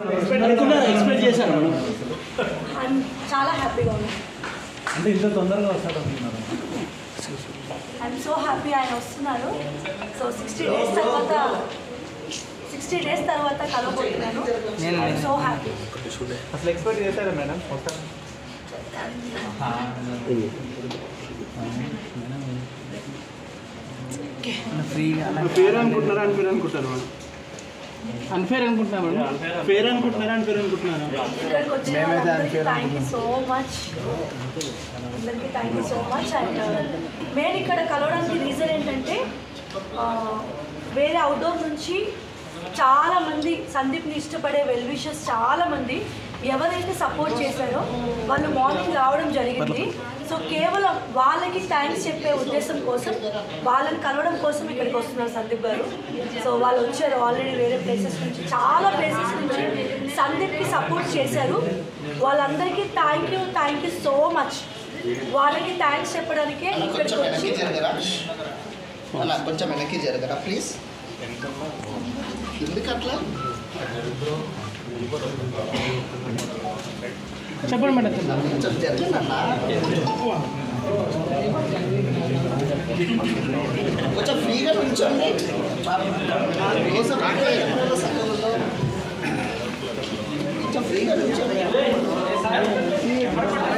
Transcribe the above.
అనుకున్నారు ఎక్స్పెక్ట్ చేశారు madam I'm చాలా హ్యాపీగా ఉంది అంటే ఇంత తొందరగా వస్తాడు అనుకున్నారు ఐఎమ్ సో హ్యాపీ ఆయన వస్తున్నారు సో సిక్స్టీ డేస్ తర్వాత సిక్స్టీ డేస్ తర్వాత కలవబోతున్నాను సో హ్యాపీ అసలు ఎక్స్పెక్ట్ చేశారా మేడం వస్తాను ఫ్రీగా పేరు అనుకుంటున్నారా అని పేరు అనుకుంటారు మేడం అన్ఫేర్ అనుకుంటున్నా మేడం పేరు అనుకుంటున్నారా అని పేరు అనుకుంటున్నారా ఇక్కడికి వచ్చిన వాళ్ళందరికీ థ్యాంక్ యూ సో మచ్ అందరికీ thank you so much and main ఇక్కడ కలవడానికి రీజన్ ఏంటంటే ఆ, వేరే అవుట్డోర్ నుంచి చాలా మంది సందీప్ని ఇష్టపడే వెల్ విషెస్ చాలా మంది ఎవరైతే సపోర్ట్ చేశారో వాళ్ళు మార్నింగ్ రావడం జరిగింది సో కేవలం వాళ్ళకి థ్యాంక్స్ చెప్పే ఉద్దేశం కోసం వాళ్ళని కలవడం కోసం ఇక్కడికి వస్తున్నారు సందీప్ గారు సో వాళ్ళు వచ్చారు ఆల్రెడీ వేరే ప్లేసెస్ నుంచి చాలా ప్లేసెస్ నుంచి సందీప్కి సపోర్ట్ చేశారు వాళ్ళందరికీ thank you thank you so much వాళ్ళకి థ్యాంక్స్ చెప్పడానికే ఇక్కడికి కొంచెం వచ్చి వెనక్కి జరగరా అలా కొంచెం వెనక్కి జరగరా ప్లీజ్ ఎందుకు అట్లా చెప్పండి మేడం కొంచెం జరగండి అన్న కొంచెం ఫ్రీగా నుంచోండి కోసం రాలేదు కదా సంఘంలో. కొంచెం ఫ్రీగా నుంచోండి